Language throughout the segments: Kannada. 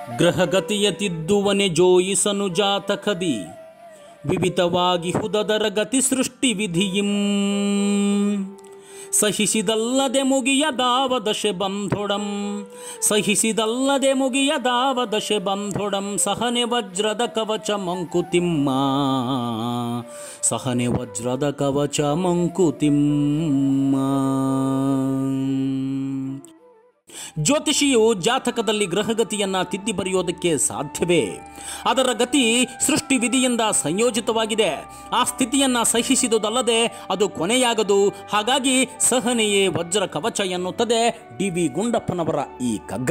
ಗ್ರಹಗತಿಯ ತಿದ್ದುವನೆ ಜೋಯಿಸನು ಜಾತಕದಿ ವಿವಿತವಾಗಿ ಹುದದರ ಗತಿ ಸೃಷ್ಟಿ ವಿಧಿಯಿಂ ಸಹಿಸಿದಲ್ಲದೆ ಮುಗಿಯದಾವ ದಶೆ ಬಂಧೊಡಂ ಸಹಿಸಿದಲ್ಲದೆ ಮುಗಿಯದಾವ ದಶೆ ಬಂಧೊಡಂ ಸಹನೆ ವಜ್ರದ ಕವಚ ಮಂಕುತಿಮ್ಮ ಸಹನೆ ವಜ್ರದ ಕವಚ ಮಂಕುತಿಮ್ಮ ಜ್ಯೋತಿಷಿಯು ಜಾತಕದಲ್ಲಿ ಗ್ರಹಗತಿಯನ್ನ ತಿದ್ದಿ ಬರೆಯೋದಕ್ಕೆ ಸಾಧ್ಯವೇ ಅದರ ಗತಿ ಸೃಷ್ಟಿ ವಿಧಿಯಿಂದ ಸಂಯೋಜಿತವಾಗಿದೆ ಆ ಸ್ಥಿತಿಯನ್ನ ಸಹಿಸಿದುದಲ್ಲದೆ ಅದು ಕೊನೆಯಾಗದು ಹಾಗಾಗಿ ಸಹನೆಯೇ ವಜ್ರ ಕವಚ ಎನ್ನುತ್ತದೆ ಡಿ ವಿ ಗುಂಡಪ್ಪನವರ ಈ ಕಗ್ಗ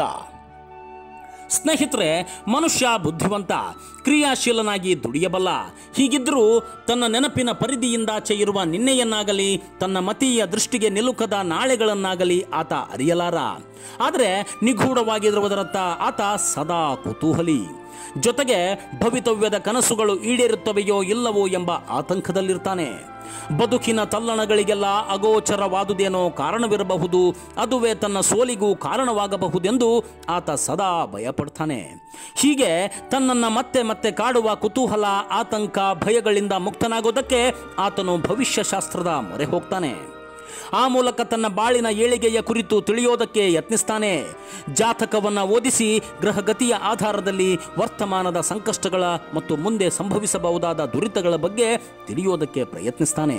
ಸ್ನೇಹಿತರೆ ಮನುಷ್ಯ ಬುದ್ಧಿವಂತ ಕ್ರಿಯಾಶೀಲನಾಗಿ ದುಡಿಯಬಲ್ಲ ಹೀಗಿದ್ದರೂ ತನ್ನ ನೆನಪಿನ ಪರಿಧಿಯಿಂದಾಚೆ ಇರುವ ನಿನ್ನೆಯನ್ನಾಗಲಿ ತನ್ನ ಮತೀಯ ದೃಷ್ಟಿಗೆ ನಿಲುಕದ ನಾಳೆಗಳನ್ನಾಗಲಿ ಆತ ಅರಿಯಲಾರ ಆದರೆ ನಿಗೂಢವಾಗಿರುವುದರತ್ತ ಆತ ಸದಾ ಕುತೂಹಲಿ ಜೊತೆಗೆ ಭವಿತವ್ಯದ ಕನಸುಗಳು ಈಡೇರುತ್ತವೆಯೋ ಇಲ್ಲವೋ ಎಂಬ ಆತಂಕದಲ್ಲಿರ್ತಾನೆ ಬದುಕಿನ ತಲ್ಲಣಗಳಿಗೆಲ್ಲ ಅಗೋಚರವಾದುದೇನೋ ಕಾರಣವಿರಬಹುದು ಅದುವೇ ತನ್ನ ಸೋಲಿಗೂ ಕಾರಣವಾಗಬಹುದೆಂದು ಆತ ಸದಾ ಭಯಪಡ್ತಾನೆ ಹೀಗೆ ತನ್ನನ್ನು ಮತ್ತೆ ಮತ್ತೆ ಕಾಡುವ ಕುತೂಹಲ ಆತಂಕ ಭಯಗಳಿಂದ ಮುಕ್ತನಾಗೋದಕ್ಕೆ ಆತನು ಭವಿಷ್ಯಶಾಸ್ತ್ರದ ಮೊರೆ ಹೋಗ್ತಾನೆ ಆ ಮೂಲಕ ತನ್ನ ಬಾಳಿನ ಏಳಿಗೆಯ ಕುರಿತು ತಿಳಿಯೋದಕ್ಕೆ ಯತ್ನಿಸ್ತಾನೆ ಜಾತಕವನ್ನು ಓದಿಸಿ ಗ್ರಹಗತಿಯ ಆಧಾರದಲ್ಲಿ ವರ್ತಮಾನದ ಸಂಕಷ್ಟಗಳ ಮತ್ತು ಮುಂದೆ ಸಂಭವಿಸಬಹುದಾದ ದುರಿತಗಳ ಬಗ್ಗೆ ತಿಳಿಯೋದಕ್ಕೆ ಪ್ರಯತ್ನಿಸ್ತಾನೆ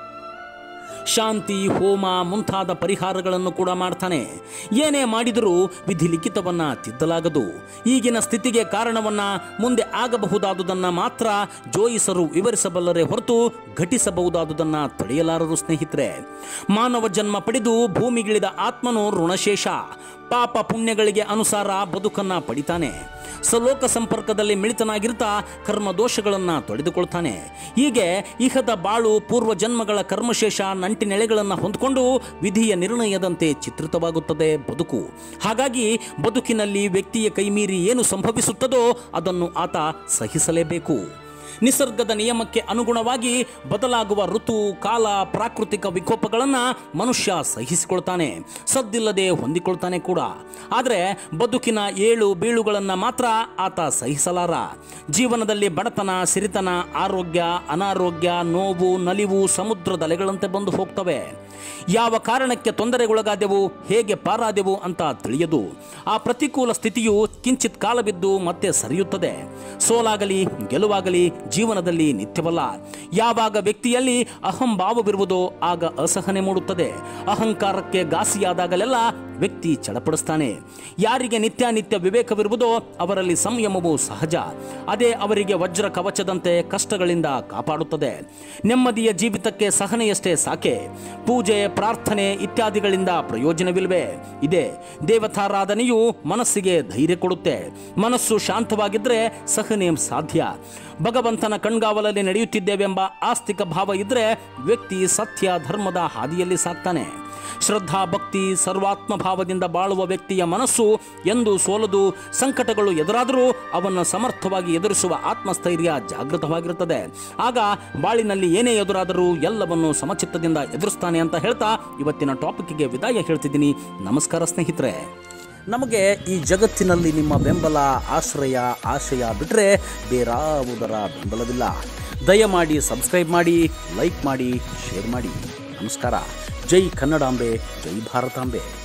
ಶಾಂತಿ ಹೋಮ ಮುಂತಾದ ಪರಿಹಾರಗಳನ್ನು ಕೂಡ ಮಾಡ್ತಾನೆ ಏನೇ ಮಾಡಿದರೂ ವಿಧಿ ಲಿಖಿತವನ್ನ ತಿದ್ದಲಾಗದು ಈಗಿನ ಸ್ಥಿತಿಗೆ ಕಾರಣವನ್ನ ಮುಂದೆ ಆಗಬಹುದಾದುದನ್ನು ಮಾತ್ರ ಜೋಯಿಸರು ವಿವರಿಸಬಲ್ಲರೆ ಹೊರತು ಘಟಿಸಬಹುದಾದುದನ್ನು ತಡೆಯಲಾರರು ಸ್ನೇಹಿತರೆ ಮಾನವ ಜನ್ಮ ಪಡೆದು ಭೂಮಿಗಿಳಿದ ಆತ್ಮನು ಋಣಶೇಷ ಪಾಪ ಪುಣ್ಯಗಳಿಗೆ ಅನುಸಾರ ಬದುಕನ್ನ ಪಡಿತಾನೆ ಸಲೋಕ ಸಂಪರ್ಕದಲ್ಲಿ ಮಿಳಿತನಾಗಿರ್ತಾ ಕರ್ಮ ದೋಷಗಳನ್ನು ತೊಳೆದುಕೊಳ್ತಾನೆ ಹೀಗೆ ಇಹದ ಬಾಳು ಪೂರ್ವ ಜನ್ಮಗಳ ಕರ್ಮಶೇಷ ನಂಟಿನೆಳೆಗಳನ್ನು ಹೊಂದ್ಕೊಂಡು ವಿಧಿಯ ನಿರ್ಣಯದಂತೆ ಚಿತ್ರಿತವಾಗುತ್ತದೆ ಬದುಕು ಹಾಗಾಗಿ ಬದುಕಿನಲ್ಲಿ ವ್ಯಕ್ತಿಯ ಕೈಮೀರಿ ಏನು ಸಂಭವಿಸುತ್ತದೋ ಅದನ್ನು ಆತ ಸಹಿಸಲೇಬೇಕು ನಿಸರ್ಗದ ನಿಯಮಕ್ಕೆ ಅನುಗುಣವಾಗಿ ಬದಲಾಗುವ ಋತು ಕಾಲ ಪ್ರಾಕೃತಿಕ ವಿಕೋಪಗಳನ್ನು ಮನುಷ್ಯ ಸಹಿಸಿಕೊಳ್ತಾನೆ ಸದ್ದಿಲ್ಲದೆ ಹೊಂದಿಕೊಳ್ತಾನೆ ಕೂಡ ಆದರೆ ಬದುಕಿನ ಏಳು ಬೀಳುಗಳನ್ನು ಮಾತ್ರ ಆತ ಸಹಿಸಲಾರ ಜೀವನದಲ್ಲಿ ಬಡತನ ಸಿರಿತನ ಆರೋಗ್ಯ ಅನಾರೋಗ್ಯ ನೋವು ನಲಿವು ಸಮುದ್ರದ ಅಲೆಗಳಂತೆ ಬಂದು ಹೋಗ್ತವೆ ಯಾವ ಕಾರಣಕ್ಕೆ ತೊಂದರೆಗೊಳಗಾದೆವು ಹೇಗೆ ಪಾರಾದೆವು ಅಂತ ತಿಳಿಯದು ಆ ಪ್ರತಿಕೂಲ ಸ್ಥಿತಿಯು ಕಿಂಚಿತ್ ಕಾಲ ಬಿದ್ದು ಮತ್ತೆ ಸರಿಯುತ್ತದೆ ಸೋಲಾಗಲಿ ಗೆಲುವಾಗಲಿ ಜೀವನದಲ್ಲಿ ನಿತ್ಯವಲ್ಲ ಯಾವಾಗ ವ್ಯಕ್ತಿಯಲ್ಲಿ ಅಹಂಭಾವವಿರುವುದೋ ಆಗ ಅಸಹನೆ ಮೂಡುತ್ತದೆ ಅಹಂಕಾರಕ್ಕೆ ಘಾಸಿಯಾದಾಗಲೆಲ್ಲ ವ್ಯಕ್ತಿ ಚಡಪಡಿಸ್ತಾನೆ ಯಾರಿಗೆ ನಿತ್ಯಾನಿತ್ಯ ವಿವೇಕವಿರುವುದೋ ಅವರಲ್ಲಿ ಸಂಯಮವು ಸಹಜ ಅದೇ ಅವರಿಗೆ ವಜ್ರ ಕವಚದಂತೆ ಕಷ್ಟಗಳಿಂದ ಕಾಪಾಡುತ್ತದೆ ನೆಮ್ಮದಿಯ ಜೀವಿತಕ್ಕೆ ಸಹನೆಯಷ್ಟೇ ಸಾಕೆ ಪೂಜೆ ಪ್ರಾರ್ಥನೆ ಇತ್ಯಾದಿಗಳಿಂದ ಪ್ರಯೋಜನವಿಲ್ವೇ ಇದೆ ದೇವತಾರಾಧನೆಯು ಮನಸ್ಸಿಗೆ ಧೈರ್ಯ ಕೊಡುತ್ತೆ ಮನಸ್ಸು ಶಾಂತವಾಗಿದ್ದರೆ ಸಹನೆ ಸಾಧ್ಯ ಭಗವಂತನ ಕಣ್ಗಾವಲಲ್ಲಿ ನಡೆಯುತ್ತಿದ್ದೇವೆಂಬ ಆಸ್ತಿಕ ಭಾವ ಇದ್ದರೆ ವ್ಯಕ್ತಿ ಸತ್ಯ ಧರ್ಮದ ಹಾದಿಯಲ್ಲಿ ಸಾಕ್ತಾನೆ ಶ್ರದ್ಧಾ ಭಕ್ತಿ ಸರ್ವಾತ್ಮ ಭಾವದಿಂದ ಬಾಳುವ ವ್ಯಕ್ತಿಯ ಮನಸ್ಸು ಎಂದು ಸೋಲದು ಸಂಕಟಗಳು ಎದುರಾದರೂ ಅವನ್ನು ಸಮರ್ಥವಾಗಿ ಎದುರಿಸುವ ಆತ್ಮಸ್ಥೈರ್ಯ ಜಾಗೃತವಾಗಿರುತ್ತದೆ ಆಗ ಬಾಳಿನಲ್ಲಿ ಏನೇ ಎದುರಾದರೂ ಎಲ್ಲವನ್ನು ಸಮಚಿತ್ತದಿಂದ ಎದುರಿಸ್ತಾನೆ ಅಂತ ಹೇಳ್ತಾ ಇವತ್ತಿನ ಟಾಪಿಕ್ಗೆ ವಿದಾಯ ಹೇಳ್ತಿದ್ದೀನಿ ನಮಸ್ಕಾರ ಸ್ನೇಹಿತರೆ ನಮಗೆ ಈ ಜಗತ್ತಿನಲ್ಲಿ ನಿಮ್ಮ ಬೆಂಬಲ ಆಶ್ರಯ ಆಶಯ ಬಿಟ್ಟರೆ ಬೇರಾವುದರ ಬೆಂಬಲವಿಲ್ಲ ದಯಮಾಡಿ ಸಬ್ಸ್ಕ್ರೈಬ್ ಮಾಡಿ ಲೈಕ್ ಮಾಡಿ ಶೇರ್ ಮಾಡಿ ನಮಸ್ಕಾರ ಜೈ ಕನ್ನಡಾಂಬೆ ಜೈ ಭಾರತಾಂಬೆ